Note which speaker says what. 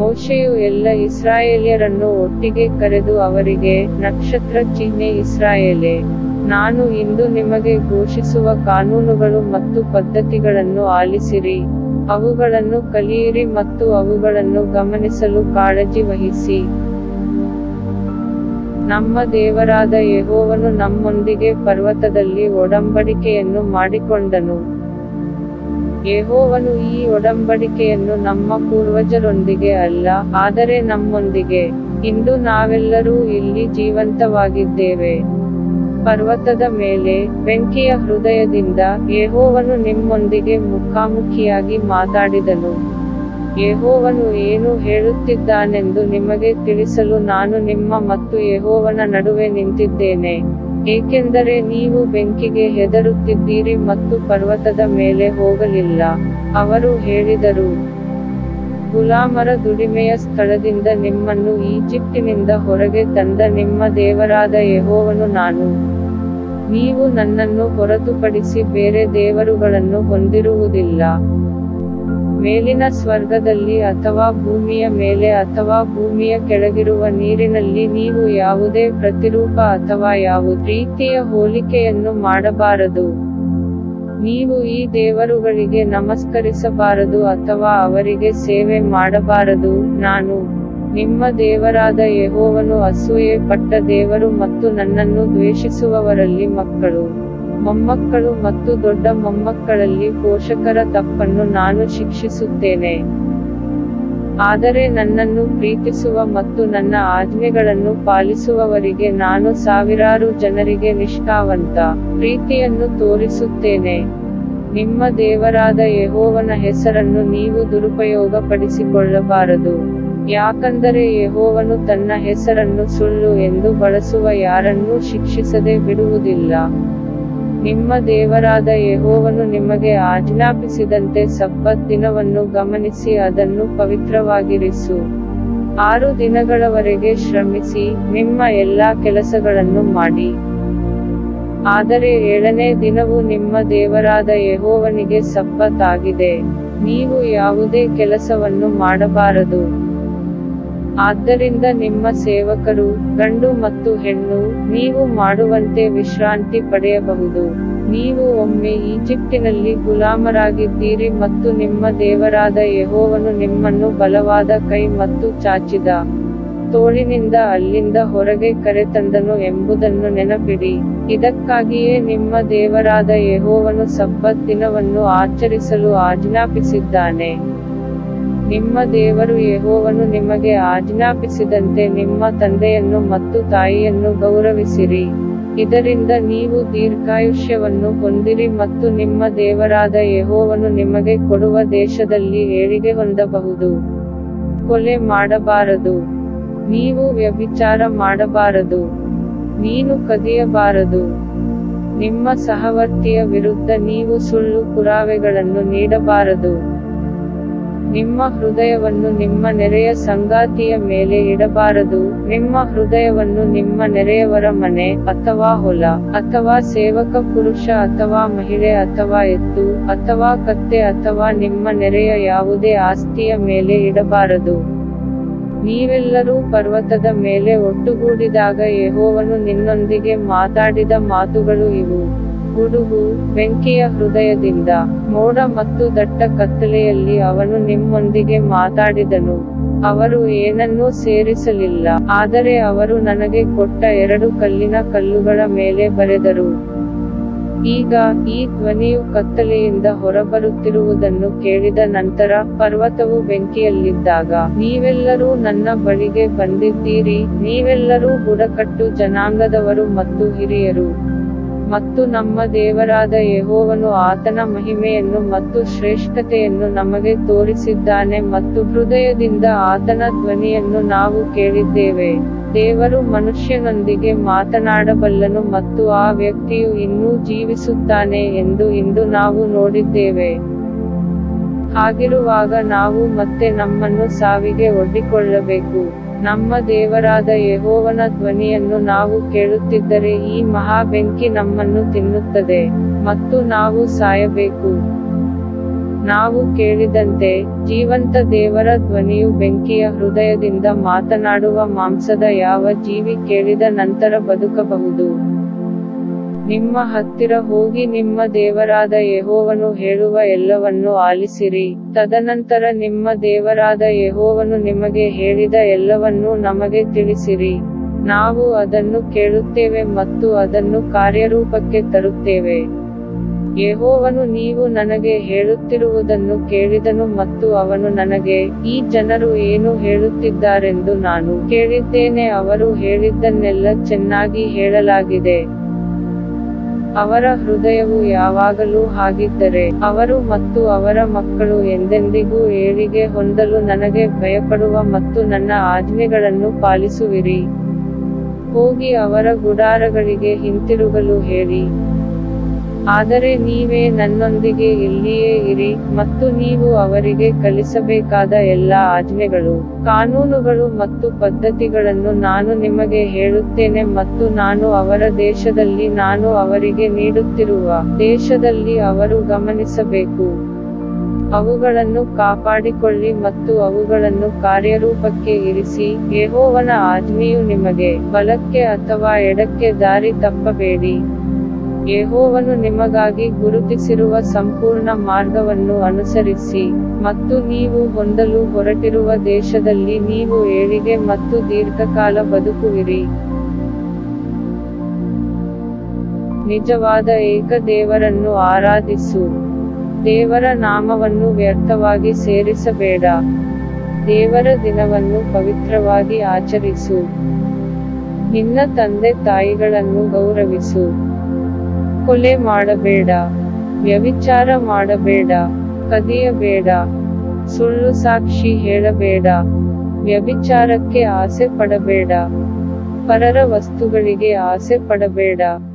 Speaker 1: ಮೋಶೆಯು ಎಲ್ಲ ಇಸ್ರಾಯೇಲ್ಯರನ್ನು ಒಟ್ಟಿಗೆ ಕರೆದು ಅವರಿಗೆ ನಕ್ಷತ್ರ ಚಿಹ್ನೆ ಇಸ್ರಾಯೇಲೇ ನಾನು ಇಂದು ನಿಮಗೆ ಘೋಷಿಸುವ ಕಾನೂನುಗಳು ಮತ್ತು ಪದ್ಧತಿಗಳನ್ನು ಆಲಿಸಿರಿ ಅವುಗಳನ್ನು ಕಲಿಯಿರಿ ಮತ್ತು ಅವುಗಳನ್ನು ಗಮನಿಸಲು ಕಾಳಜಿ ವಹಿಸಿ ನಮ್ಮ ದೇವರಾದ ಯೆಹೋವನು ನಮ್ಮೊಂದಿಗೆ ಪರ್ವತದಲ್ಲಿ ಒಡಂಬಡಿಕೆಯನ್ನು ಮಾಡಿಕೊಂಡನು ಯೆಹೋವನು ಈ ಒಡಂಬಡಿಕೆಯನ್ನು ನಮ್ಮ ಪೂರ್ವಜರೊಂದಿಗೆ ಅಲ್ಲ ಆದರೆ ನಮ್ಮೊಂದಿಗೆ ಇಂದು ನಾವೆಲ್ಲರೂ ಇಲ್ಲಿ ಜೀವಂತವಾಗಿದ್ದೇವೆ ಪರ್ವತದ ಮೇಲೆ ಬೆಂಕಿಯ ಹೃದಯದಿಂದ ಯೆಹೋವನು ನಿಮ್ಮೊಂದಿಗೆ ಮುಖಾಮುಖಿಯಾಗಿ ಮಾತಾಡಿದನು ಯೆಹೋವನು ಏನು ಹೇಳುತ್ತಿದ್ದಾನೆಂದು ನಿಮಗೆ ತಿಳಿಸಲು ನಾನು ನಿಮ್ಮ ಮತ್ತು ಯೆಹೋವನ ನಡುವೆ ನಿಂತಿದ್ದೇನೆ ಏಕೆಂದರೆ ನೀವು ಬೆಂಕಿಗೆ ಹೆದರುತ್ತಿದ್ದೀರಿ ಮತ್ತು ಪರ್ವತದ ಮೇಲೆ ಹೋಗಲಿಲ್ಲ ಅವರು ಹೇಳಿದರು ಗುಲಾಮರ ದುಡಿಮೆಯ ಸ್ಥಳದಿಂದ ನಿಮ್ಮನ್ನು ಈಜಿಪ್ಟಿನಿಂದ ಹೊರಗೆ ತಂದ ನಿಮ್ಮ ದೇವರಾದ ಯೆಹೋವನು ನಾನು ನೀವು ನನ್ನನ್ನು ಹೊರತುಪಡಿಸಿ ಬೇರೆ ದೇವರುಗಳನ್ನು ಹೊಂದಿರುವುದಿಲ್ಲ ಮೇಲಿನ ಸ್ವರ್ಗದಲ್ಲಿ ಅಥವಾ ಭೂಮಿಯ ಮೇಲೆ ಅಥವಾ ಭೂಮಿಯ ಕೆಳಗಿರುವ ನೀರಿನಲ್ಲಿ ನೀವು ಯಾವುದೇ ಪ್ರತಿರೂಪ ಅಥವಾ ಯಾವ ರೀತಿಯ ಹೋಲಿಕೆಯನ್ನು ಮಾಡಬಾರದು ನೀವು ಈ ದೇವರುಗಳಿಗೆ ನಮಸ್ಕರಿಸಬಾರದು ಅಥವಾ ಅವರಿಗೆ ಸೇವೆ ಮಾಡಬಾರದು ನಾನು ನಿಮ್ಮ ದೇವರಾದ ಯೆಹೋವನು ಅಸೂಯೆ ಪಟ್ಟ ದೇವರು ಮತ್ತು ನನ್ನನ್ನು ದ್ವೇಷಿಸುವವರಲ್ಲಿ ಮಕ್ಕಳು ಮೊಮ್ಮಕ್ಕಳು ಮತ್ತು ದೊಡ್ಡ ಮೊಮ್ಮಕ್ಕಳಲ್ಲಿ ಪೋಷಕರ ತಪ್ಪನ್ನು ನಾನು ಶಿಕ್ಷಿಸುತ್ತೇನೆ ಆದರೆ ನನ್ನನ್ನು ಪ್ರೀತಿಸುವ ಮತ್ತು ನನ್ನ ಆಜ್ಞೆಗಳನ್ನು ಪಾಲಿಸುವವರಿಗೆ ನಾನು ಸಾವಿರಾರು ಜನರಿಗೆ ನಿಷ್ಠಾವಂತ ಪ್ರೀತಿಯನ್ನು ತೋರಿಸುತ್ತೇನೆ ನಿಮ್ಮ ದೇವರಾದ ಯೆಹೋವನ ಹೆಸರನ್ನು ನೀವು ದುರುಪಯೋಗಪಡಿಸಿಕೊಳ್ಳಬಾರದು ಯಾಕಂದರೆ ಯೆಹೋವನು ತನ್ನ ಹೆಸರನ್ನು ಸುಳ್ಳು ಎಂದು ಬಳಸುವ ಯಾರನ್ನೂ ಶಿಕ್ಷಿಸದೆ ಬಿಡುವುದಿಲ್ಲ ನಿಮ್ಮ ದೇವರಾದ ಯೆಹೋವನು ನಿಮಗೆ ಆಜ್ಞಾಪಿಸಿದಂತೆ ಸಬ್ಬತ್ ದಿನವನ್ನು ಗಮನಿಸಿ ಅದನ್ನು ಪವಿತ್ರವಾಗಿರಿಸು ಆರು ದಿನಗಳವರೆಗೆ ಶ್ರಮಿಸಿ ನಿಮ್ಮ ಎಲ್ಲಾ ಕೆಲಸಗಳನ್ನು ಮಾಡಿ ಆದರೆ ಏಳನೇ ದಿನವು ನಿಮ್ಮ ದೇವರಾದ ಯೆಹೋವನಿಗೆ ಸಬ್ಬತ್ ಆಗಿದೆ ನೀವು ಯಾವುದೇ ಕೆಲಸವನ್ನು ಮಾಡಬಾರದು ಆದ್ದರಿಂದ ನಿಮ್ಮ ಸೇವಕರು ಗಂಡು ಮತ್ತು ಹೆಣ್ಣು ನೀವು ಮಾಡುವಂತೆ ವಿಶ್ರಾಂತಿ ಪಡೆಯಬಹುದು ನೀವು ಒಮ್ಮೆ ಈಜಿಪ್ಟಿನಲ್ಲಿ ಗುಲಾಮರಾಗಿದ್ದೀರಿ ಮತ್ತು ನಿಮ್ಮ ದೇವರಾದ ಯೆಹೋವನು ನಿಮ್ಮನ್ನು ಬಲವಾದ ಕೈ ಮತ್ತು ಚಾಚಿದ ತೋಳಿನಿಂದ ಅಲ್ಲಿಂದ ಹೊರಗೆ ಕರೆತಂದನು ಎಂಬುದನ್ನು ನೆನಪಿಡಿ ಇದಕ್ಕಾಗಿಯೇ ನಿಮ್ಮ ದೇವರಾದ ಯೆಹೋವನು ಸಬ್ಬತ್ ದಿನವನ್ನು ಆಚರಿಸಲು ಆಜ್ಞಾಪಿಸಿದ್ದಾನೆ ನಿಮ್ಮ ದೇವರು ಯೆಹೋವನು ನಿಮಗೆ ಆಜ್ಞಾಪಿಸಿದಂತೆ ನಿಮ್ಮ ತಂದೆಯನ್ನು ಮತ್ತು ತಾಯಿಯನ್ನು ಗೌರವಿಸಿರಿ ಇದರಿಂದ ನೀವು ದೀರ್ಘಾಯುಷ್ಯವನ್ನು ಹೊಂದಿರಿ ಮತ್ತು ನಿಮ್ಮ ದೇವರಾದ ಯೆಹೋವನು ನಿಮಗೆ ಕೊಡುವ ದೇಶದಲ್ಲಿ ಏಳಿಗೆ ಹೊಂದಬಹುದು ಕೊಲೆ ಮಾಡಬಾರದು ನೀವು ವ್ಯಭಿಚಾರ ಮಾಡಬಾರದು ನೀನು ಕದಿಯಬಾರದು ನಿಮ್ಮ ಸಹವರ್ತಿಯ ವಿರುದ್ಧ ನೀವು ಸುಳ್ಳು ಪುರಾವೆಗಳನ್ನು ನೀಡಬಾರದು ನಿಮ್ಮ ಹೃದಯವನ್ನು ನಿಮ್ಮ ನೆರೆಯ ಸಂಗಾತಿಯ ಮೇಲೆ ಇಡಬಾರದು ನಿಮ್ಮ ಹೃದಯವನ್ನು ನಿಮ್ಮ ನೆರೆಯವರ ಮನೆ ಅಥವಾ ಹೊಲ ಅಥವಾ ಸೇವಕ ಪುರುಷ ಅಥವಾ ಮಹಿಳೆ ಅಥವಾ ಎತ್ತು ಅಥವಾ ಕತ್ತೆ ಅಥವಾ ನಿಮ್ಮ ನೆರೆಯ ಯಾವುದೇ ಆಸ್ತಿಯ ಮೇಲೆ ಇಡಬಾರದು ನೀವೆಲ್ಲರೂ ಪರ್ವತದ ಮೇಲೆ ಒಟ್ಟುಗೂಡಿದಾಗ ಯೆಹೋವನು ನಿನ್ನೊಂದಿಗೆ ಮಾತಾಡಿದ ಮಾತುಗಳು ಇವು ಗುಡುಗು ಬೆಂಕಿಯ ಹೃದಯದಿಂದ ಮೋಡ ಮತ್ತು ದಟ್ಟ ಕತ್ತಲೆಯಲ್ಲಿ ಅವನು ನಿಮ್ಮೊಂದಿಗೆ ಮಾತಾಡಿದನು ಅವರು ಏನನ್ನೂ ಸೇರಿಸಲಿಲ್ಲ ಆದರೆ ಅವರು ನನಗೆ ಕೊಟ್ಟ ಎರಡು ಕಲ್ಲಿನ ಕಲ್ಲುಗಳ ಮೇಲೆ ಬರೆದರು ಈಗ ಈ ಧ್ವನಿಯು ಕತ್ತಲೆಯಿಂದ ಹೊರಬರುತ್ತಿರುವುದನ್ನು ಕೇಳಿದ ನಂತರ ಪರ್ವತವು ಬೆಂಕಿಯಲ್ಲಿದ್ದಾಗ ನೀವೆಲ್ಲರೂ ನನ್ನ ಬಳಿಗೆ ಬಂದಿದ್ದೀರಿ ನೀವೆಲ್ಲರೂ ಬುಡಕಟ್ಟು ಜನಾಂಗದವರು ಮತ್ತು ಹಿರಿಯರು ಮತ್ತು ನಮ್ಮ ದೇವರಾದ ಯೆಹೋವನು ಆತನ ಮಹಿಮೆಯನ್ನು ಮತ್ತು ಶ್ರೇಷ್ಠತೆಯನ್ನು ನಮಗೆ ತೋರಿಸಿದ್ದಾನೆ ಮತ್ತು ಹೃದಯದಿಂದ ಆತನ ಧ್ವನಿಯನ್ನು ನಾವು ಕೇಳಿದ್ದೇವೆ ದೇವರು ಮನುಷ್ಯನೊಂದಿಗೆ ಮಾತನಾಡಬಲ್ಲನು ಮತ್ತು ಆ ವ್ಯಕ್ತಿಯು ಇನ್ನೂ ಜೀವಿಸುತ್ತಾನೆ ಎಂದು ಇಂದು ನಾವು ನೋಡಿದ್ದೇವೆ ಹಾಗಿರುವಾಗ ನಾವು ಮತ್ತೆ ನಮ್ಮನ್ನು ಸಾವಿಗೆ ಒಡ್ಡಿಕೊಳ್ಳಬೇಕು ನಮ್ಮ ದೇವರಾದ ಯೆಹೋವನ ಧ್ವನಿಯನ್ನು ನಾವು ಕೇಳುತ್ತಿದ್ದರೆ ಈ ಮಹಾ ಬೆಂಕಿ ನಮ್ಮನ್ನು ತಿನ್ನುತ್ತದೆ ಮತ್ತು ನಾವು ಸಾಯಬೇಕು ನಾವು ಕೇಳಿದಂತೆ ಜೀವಂತ ದೇವರ ಧ್ವನಿಯು ಬೆಂಕಿಯ ಹೃದಯದಿಂದ ಮಾತನಾಡುವ ಮಾಂಸದ ಯಾವ ಜೀವಿ ಕೇಳಿದ ನಂತರ ಬದುಕಬಹುದು ನಿಮ್ಮ ಹತ್ತಿರ ಹೋಗಿ ನಿಮ್ಮ ದೇವರಾದ ಯೆಹೋವನು ಹೇಳುವ ಎಲ್ಲವನ್ನೂ ಆಲಿಸಿರಿ ತದನಂತರ ನಿಮ್ಮ ದೇವರಾದ ಯೆಹೋವನು ನಿಮಗೆ ಹೇಳಿದ ಎಲ್ಲವನ್ನೂ ನಮಗೆ ತಿಳಿಸಿರಿ ನಾವು ಅದನ್ನು ಕೇಳುತ್ತೇವೆ ಮತ್ತು ಅದನ್ನು ಕಾರ್ಯರೂಪಕ್ಕೆ ತರುತ್ತೇವೆ ಯೆಹೋವನು ನೀವು ನನಗೆ ಹೇಳುತ್ತಿರುವುದನ್ನು ಕೇಳಿದನು ಮತ್ತು ಅವನು ನನಗೆ ಈ ಜನರು ಏನು ಹೇಳುತ್ತಿದ್ದಾರೆಂದು ನಾನು ಕೇಳಿದ್ದೇನೆ ಅವರು ಹೇಳಿದ್ದನ್ನೆಲ್ಲ ಚೆನ್ನಾಗಿ ಹೇಳಲಾಗಿದೆ ಅವರ ಹೃದಯವು ಯಾವಾಗಲೂ ಹಾಗಿದ್ದರೆ ಅವರು ಮತ್ತು ಅವರ ಮಕ್ಕಳು ಎಂದೆಂದಿಗೂ ಏಳಿಗೆ ಹೊಂದಲು ನನಗೆ ಭಯಪಡುವ ಮತ್ತು ನನ್ನ ಆಜ್ಞೆಗಳನ್ನು ಪಾಲಿಸುವಿರಿ ಹೋಗಿ ಅವರ ಗುಡಾರಗಳಿಗೆ ಹಿಂತಿರುಗಲು ಹೇಳಿ ಆದರೆ ನೀವೇ ನನ್ನೊಂದಿಗೆ ಇಲ್ಲಿಯೇ ಇರಿ ಮತ್ತು ನೀವು ಅವರಿಗೆ ಕಲಿಸಬೇಕಾದ ಎಲ್ಲ ಆಜ್ಞೆಗಳು ಕಾನೂನುಗಳು ಮತ್ತು ಪದ್ಧತಿಗಳನ್ನು ನಾನು ನಿಮಗೆ ಹೇಳುತ್ತೇನೆ ಮತ್ತು ನಾನು ಅವರ ದೇಶದಲ್ಲಿ ನಾನು ಅವರಿಗೆ ನೀಡುತ್ತಿರುವ ದೇಶದಲ್ಲಿ ಅವರು ಗಮನಿಸಬೇಕು ಅವುಗಳನ್ನು ಕಾಪಾಡಿಕೊಳ್ಳಿ ಮತ್ತು ಅವುಗಳನ್ನು ಕಾರ್ಯರೂಪಕ್ಕೆ ಇರಿಸಿ ಯೆಹೋವನ ಆಜ್ಞೆಯು ನಿಮಗೆ ಬಲಕ್ಕೆ ಅಥವಾ ಎಡಕ್ಕೆ ದಾರಿ ತಪ್ಪಬೇಡಿ ಯೆಹೋವನು ನಿಮಗಾಗಿ ಗುರುತಿಸಿರುವ ಸಂಪೂರ್ಣ ಮಾರ್ಗವನ್ನು ಅನುಸರಿಸಿ ಮತ್ತು ನೀವು ಹೊಂದಲು ಹೊರಟಿರುವ ದೇಶದಲ್ಲಿ ನೀವು ಏಳಿಗೆ ಮತ್ತು ದೀರ್ಘಕಾಲ ಬದುಕುವಿರಿ ನಿಜವಾದ ಏಕ ದೇವರನ್ನು ಆರಾಧಿಸು ದೇವರ ನಾಮವನ್ನು ವ್ಯರ್ಥವಾಗಿ ಸೇರಿಸಬೇಡ ದೇವರ ದಿನವನ್ನು ಪವಿತ್ರವಾಗಿ ಆಚರಿಸು ನಿನ್ನ ತಂದೆ ತಾಯಿಗಳನ್ನು ಗೌರವಿಸು ಕೊಲೆ ಮಾಡಬೇಡ ವ್ಯಭಿಚಾರ ಮಾಡಬೇಡ ಕದಿಯಬೇಡ ಸುಳ್ಳು ಸಾಕ್ಷಿ ಹೇಳಬೇಡ ವ್ಯಭಿಚಾರಕ್ಕೆ ಆಸೆ ಪಡಬೇಡ ಪರರ ವಸ್ತುಗಳಿಗೆ ಆಸೆ ಪಡಬೇಡ